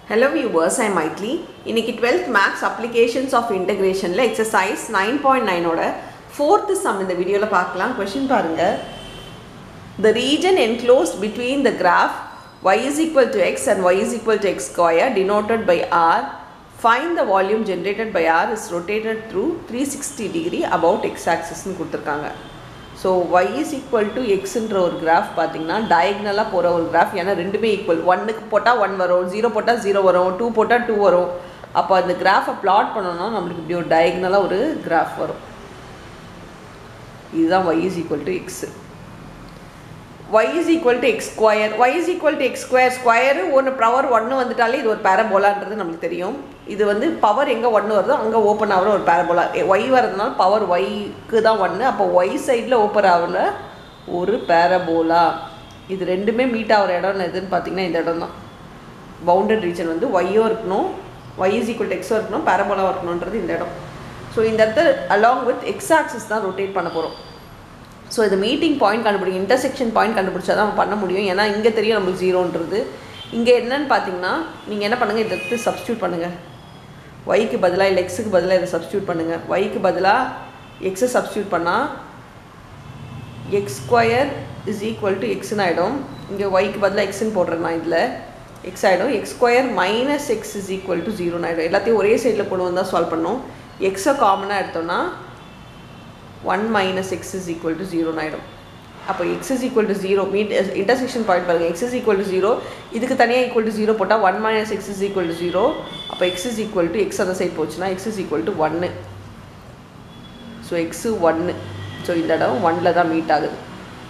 Hello viewers, I am Maitli. இன்னைக்கு 12th maths applications of இன்டகிரேஷனில் exercise nine point நைனோட fourth sum இந்த வீடியோவில் பார்க்கலாம் கொஷின் பாருங்க The region enclosed between the graph y is equal to x and y is equal to x square denoted by r find the volume generated by r is rotated through 360 degree about x axis னு கொடுத்துருக்காங்க so y is equal to xன்ற ஒரு graph பார்த்தீங்கன்னா டயக்னலாக போகிற ஒரு graph ஏன்னா ரெண்டுமே equal ஒன்னுக்கு போட்டால் ஒன் வரும் ஜீரோ போட்டால் ஜீரோ வரும் டூ போட்டால் டூ வரும் அப்போ அந்த கிராஃபை பிளாட் பண்ணோம்னா நம்மளுக்கு இப்படி ஒரு டயக்னலாக ஒரு கிராஃப் வரும் இதுதான் y is equal to x y is equal to x square y is equal to x square square ஒன்று பவர் ஒன்று வந்துட்டாலே இது ஒரு பேரபோலான்றது நம்மளுக்கு தெரியும் இது வந்து பவர் எங்கே ஒன்று வருதோ அங்கே ஓப்பன் ஆகிற ஒரு பேரபோலா ஒய் வரதுனால பவர் ஒய்க்கு தான் ஒன்று அப்போ ஒய் சைடில் ஓப்பன் ஆகிற ஒரு பேரபோலா இது ரெண்டுமே மீட் ஆகிற இடம் எதுன்னு பார்த்தீங்கன்னா இந்த இடம் தான் பவுண்டட் ரீஜன் வந்து ஒய்யும் இருக்கணும் ஒய் இஸ் ஈக்குவல் டு எக்ஸும் இருக்கணும் பேரபோலாவும் இருக்கணுன்றது இந்த இடம் ஸோ இந்த இடத்துல அலாங் வித் எக்ஸ் ஆக்சிஸ் தான் ரொட்டேட் பண்ண போகிறோம் ஸோ இது மீட்டிங் பாயிண்ட் கண்டுபிடிக்கும் இன்டர்செக்ஷன் பாயிண்ட் கண்டுபிடிச்சா தான் பண்ண முடியும் ஏன்னா இங்கே தெரியும் நம்மளுக்கு ஜீரோன்றது இங்கே என்னன்னு பார்த்தீங்கன்னா நீங்கள் என்ன பண்ணுங்கள் இதை எடுத்து சப்ஸ்டியூட் பண்ணுங்கள் ஒய்க்கு பதிலாக இல்லை எக்ஸுக்கு பதிலாக இதை சப்ஸ்டியூட் பண்ணுங்கள் ஒய்க்கு பதிலாக எக்ஸை சப்ஸ்டியூட் பண்ணால் x square is equal to எக்ஸ்னு ஆகிடும் இங்கே ஒய்க்கு பதிலாக எக்ஸ்ன்னு போடுறேன் நான் இதில் எக்ஸ் ஆகிடும் x square minus x is equal to ஜீரோன்னு ஆகிடும் எல்லாத்தையும் ஒரே சைடில் கொண்டு வந்தால் சால்வ் பண்ணோம் எக்ஸை காமனாக எடுத்தோம்னா one minus x is equal to ஜீரோன்னு ஆகிடும் அப்போ x is equal to zero meet intersection point பாருங்கள் x is equal to zero இதுக்கு தனியாக ஈக்குவல் டு ஜீரோ போட்டால் one minus x is equal to zero அப்போ x is equal to x அந்த side போச்சுன்னா எக்ஸ் இஸ் ஈக்குவல் டு ஒன்று so x ஒன்று so இந்த இடம் ஒன்னில் தான் மீட் ஆகுது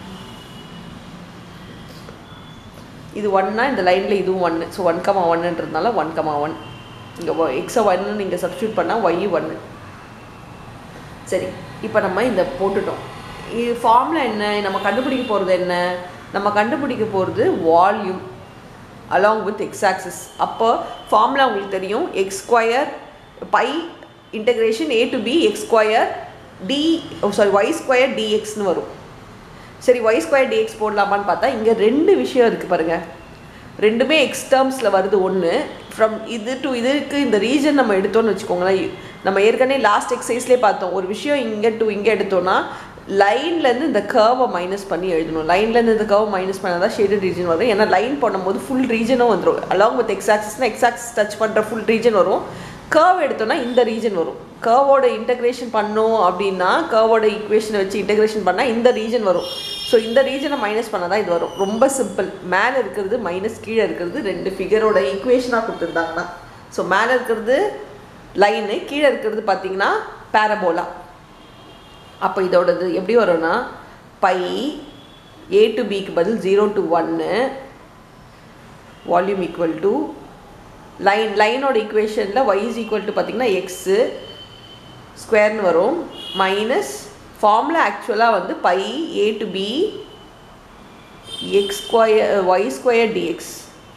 இது ஒன்னா இந்த லைனில் இதுவும் ஒன்று ஸோ ஒன் கமா ஒன்னுன்றதுனால ஒன் கமா ஒன் இங்கே எக்ஸை ஒன்னு நீங்கள் சப்ஸ்டியூட் பண்ணால் ஒய் ஒன்று சரி இப்போ நம்ம இந்த போட்டுட்டோம் இது ஃபார்முலா என்ன நம்ம கண்டுபிடிக்க போகிறது என்ன நம்ம கண்டுபிடிக்க போகிறது volume along with X axis அப்போ ஃபார்முலா உங்களுக்கு தெரியும் x square pi integration a to b x square d sorry y square டிஎக்ஸ்னு வரும் சரி ஒய் ஸ்கொயர் டிஎக்ஸ் போடலாமான்னு பார்த்தா இங்கே ரெண்டு விஷயம் இருக்குது பாருங்கள் ரெண்டுமே எக்ஸ் டேர்ம்ஸில் வருது ஒன்று ஃப்ரம் இது டு இதுக்கு இந்த ரீஜன் நம்ம எடுத்தோம்னு வச்சுக்கோங்களேன் நம்ம ஏற்கனவே லாஸ்ட் எக்ஸசைஸ்லேயே பார்த்தோம் ஒரு விஷயம் இங்கே டு இங்கே எடுத்தோன்னா லைன்லேருந்து இந்த கர்வை மைனஸ் பண்ணி எழுதணும் லைன்லேருந்து இந்த கர்வ் மைனஸ் பண்ணால் தான் ஷேடட் ரீஜன் வரும் ஏன்னா லைன் பண்ணும்போது ஃபுல் ரீஜனும் வந்துடும் அலாங் வித் எக்ஸ் ஆக்சிஸ்னால் எக்ஸ் ஆக்சிஸ் டச் பண்ணுற ஃபுல் ரீஜன் வரும் கர்வ் எடுத்தோன்னா இந்த ரீஜன் வரும் கர்வோட இன்டகிரேஷன் பண்ணோம் அப்படின்னா கர்வோட ஈக்குவேஷனை வச்சு இன்டகிரேஷன் பண்ணால் இந்த ரீஜன் வரும் ஸோ இந்த ரீஜனை மைனஸ் பண்ணால் தான் இது வரும் ரொம்ப சிம்பிள் மேலே இருக்கிறது மைனஸ் கீழே இருக்கிறது ரெண்டு ஃபிகரோட ஈக்குவேஷனாக கொடுத்துருந்தாங்கன்னா ஸோ மேலே இருக்கிறது லைனு கீழே இருக்கிறது பார்த்தீங்கன்னா பேரபோலா அப்போ இதோடது எப்படி வரும்னா பை ஏ டு பிக்கு பதில் ஜீரோ டு ஒன்று வால்யூம் ஈக்குவல் டு லைன் லைனோட ஈக்குவேஷனில் ஒய் இஸ் ஈக்குவல் டு பார்த்திங்கன்னா எக்ஸு ஸ்கொயர்னு வரும் மைனஸ் ஃபார்முலா ஆக்சுவலாக வந்து pi a to b x square y square dx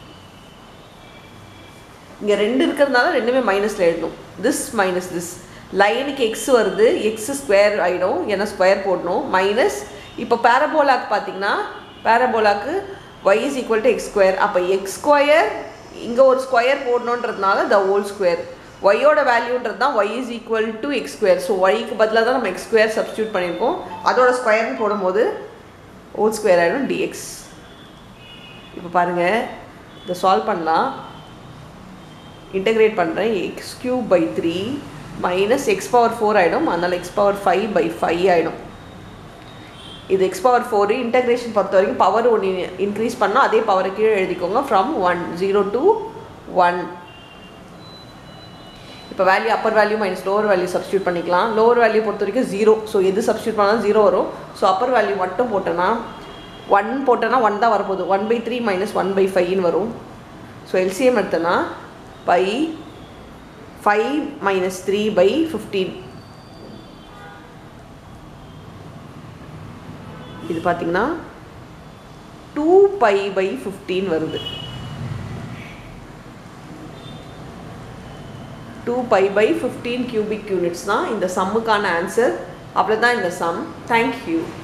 இங்கே ரெண்டு இருக்கிறதுனால ரெண்டுமே மைனஸில் எழுதணும் திஸ் மைனஸ் திஸ் லைனுக்கு எக்ஸ் வருது எக்ஸ் ஸ்கொயர் ஆகிடும் ஏன்னா ஸ்கொயர் போடணும் மைனஸ் இப்போ பேரபோலாக்கு பார்த்தீங்கன்னா பேரபோலாக்கு y is equal to x square அப்போ எக்ஸ் ஸ்கொயர் இங்கே ஒரு ஸ்கொயர் போடணுன்றதுனால த ஹோல் ஸ்கொயர் ஒய்யோட வேல்யூன்றது தான் y is equal to x square so ஒய்க்கு பதிலாக தான் நம்ம எக்ஸ் ஸ்கொயர் சப்ஸ்டியூட் பண்ணியிருக்கோம் அதோட ஸ்கொயர்னு போடும்போது ஹோல் ஸ்கொயர் ஆகிடும் டிஎக்ஸ் இப்போ பாருங்கள் இதை சால்வ் பண்ணலாம் இன்டகிரேட் பண்ணுறேன் x cube by three minus x power four ஆகிடும் அதனால் x power five by five ஆகிடும் இது எக்ஸ் பவர் ஃபோரு இன்டகிரேஷன் பொறுத்த வரைக்கும் பவர் ஒன்று இன்க்ரீஸ் பண்ணால் அதே பவரை கீழே எழுதிக்கோங்க from one zero to one இப்போ value upper value minus lower value substitute பண்ணிக்கலாம் லோவர் வேல்யூ பொறுத்த வரைக்கும் ஜீரோ ஸோ எது சப்ஸ்டியூட் பண்ணாலும் ஜீரோ வரும் ஸோ அப்பர் வேல்யூ மட்டும் போட்டேன்னா ஒன் போட்டேன்னா ஒன் தான் வரப்போகுது one by three minus one by ஃபைவ்னு வரும் ஸோ எல்சிஎம் எடுத்தேன்னா by five minus three by fifteen இது பார்த்தீங்கன்னா டூ பை பை ஃபிஃப்டீன் வருது two pi by fifteen cubic units தான் இந்த சம்முக்கான ஆன்சர் அவ்வளோதான் இந்த சம் தேங்க்யூ